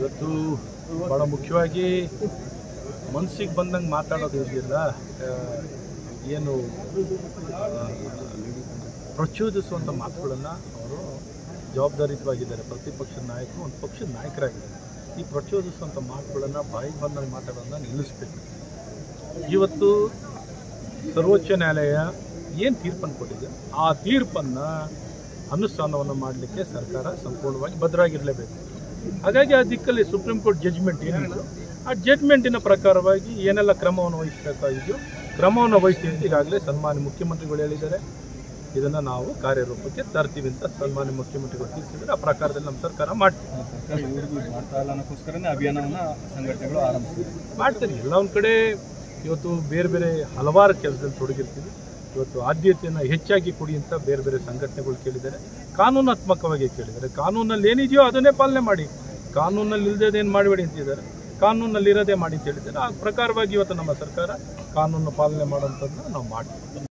ಇವತ್ತು ಭಾಳ ಮುಖ್ಯವಾಗಿ ಮನಸ್ಸಿಗೆ ಬಂದಂಗೆ ಮಾತಾಡೋದು ಇದೆಯಲ್ಲ ಆ, ಏನು ಆ, ಪ್ರಚೋದಿಸುವಂಥ ಮಾತುಗಳನ್ನು ಅವರು ಜವಾಬ್ದಾರಿತವಾಗಿದ್ದಾರೆ ಪ್ರತಿಪಕ್ಷದ ನಾಯಕರು ಒಂದು ಪಕ್ಷದ ನಾಯಕರಾಗಿದ್ದಾರೆ ಈ ಪ್ರಚೋದಿಸುವಂಥ ಮಾತುಗಳನ್ನು ಬಾಯಿಗೆ ಬಂದಂಗೆ ಮಾತಾಡೋದನ್ನ ನಿಲ್ಲಿಸ್ಬೇಕು ಇವತ್ತು ಸರ್ವೋಚ್ಚ ನ್ಯಾಯಾಲಯ ಏನು ತೀರ್ಪನ್ನು ಕೊಟ್ಟಿದೆ ಆ ತೀರ್ಪನ್ನು ಅನುಷ್ಠಾನವನ್ನು ಮಾಡಲಿಕ್ಕೆ ಸರ್ಕಾರ ಸಂಪೂರ್ಣವಾಗಿ ಭದ್ರಾಗಿರಲೇಬೇಕು ಹಾಗಾಗಿ ಆ ದಿಕ್ಕಲ್ಲಿ ಸುಪ್ರೀಂ ಕೋರ್ಟ್ ಜಡ್ಜ್ಮೆಂಟ್ ಏನಿತ್ತು ಆ ಜಡ್ಜ್ಮೆಂಟಿನ ಪ್ರಕಾರವಾಗಿ ಏನೆಲ್ಲ ಕ್ರಮವನ್ನು ವಹಿಸಬೇಕಾಗಿದೆಯೋ ಕ್ರಮವನ್ನು ವಹಿಸಿ ಅಂತ ಈಗಾಗಲೇ ಸನ್ಮಾನ್ಯ ಮುಖ್ಯಮಂತ್ರಿಗಳು ಹೇಳಿದ್ದಾರೆ ಇದನ್ನು ನಾವು ಕಾರ್ಯರೂಪಕ್ಕೆ ತರ್ತೀವಿ ಅಂತ ಸನ್ಮಾನ್ಯ ಮುಖ್ಯಮಂತ್ರಿಗಳು ತಿಳಿಸಿದ್ದಾರೆ ಆ ಪ್ರಕಾರದಲ್ಲಿ ನಮ್ಮ ಸರ್ಕಾರ ಮಾಡ್ತೀವಿ ಸರ್ಕಾರ ಇವ್ರಿಗೂ ಇದು ಮಾಡ್ತಾ ಇಲ್ಲ ಅನ್ನೋಕ್ಕೋಸ್ಕರನೇ ಅಭಿಯಾನವನ್ನು ಸಂಘಟನೆಗಳು ಆರಂಭಿಸಿದೆ ಮಾಡ್ತಾರೆ ಎಲ್ಲ ಒಂದು ಕಡೆ ಇವತ್ತು ಬೇರೆ ಬೇರೆ ಹಲವಾರು ಕೆಲಸದಲ್ಲಿ ತೊಡಗಿರ್ತೀವಿ ಇವತ್ತು ಆದ್ಯತೆಯನ್ನು ಹೆಚ್ಚಾಗಿ ಕೊಡಿ ಅಂತ ಬೇರೆ ಬೇರೆ ಸಂಘಟನೆಗಳು ಕೇಳಿದ್ದಾರೆ ಕಾನೂನಾತ್ಮಕವಾಗಿ ಕೇಳಿದ್ದಾರೆ ಕಾನೂನಲ್ಲಿ ಏನಿದೆಯೋ ಅದನ್ನೇ ಪಾಲನೆ ಮಾಡಿ ಕಾನೂನಲ್ಲಿ ಇಲ್ಲದೇನು ಮಾಡಬೇಡಿ ಅಂತಿದ್ದಾರೆ ಕಾನೂನಲ್ಲಿ ಇರೋದೇ ಮಾಡಿ ಅಂತ ಹೇಳಿದ್ದಾರೆ ಆ ಪ್ರಕಾರವಾಗಿ ಇವತ್ತು ನಮ್ಮ ಸರ್ಕಾರ ಕಾನೂನು ಪಾಲನೆ ಮಾಡುವಂಥದ್ದನ್ನ ನಾವು ಮಾಡ್ತೀವಿ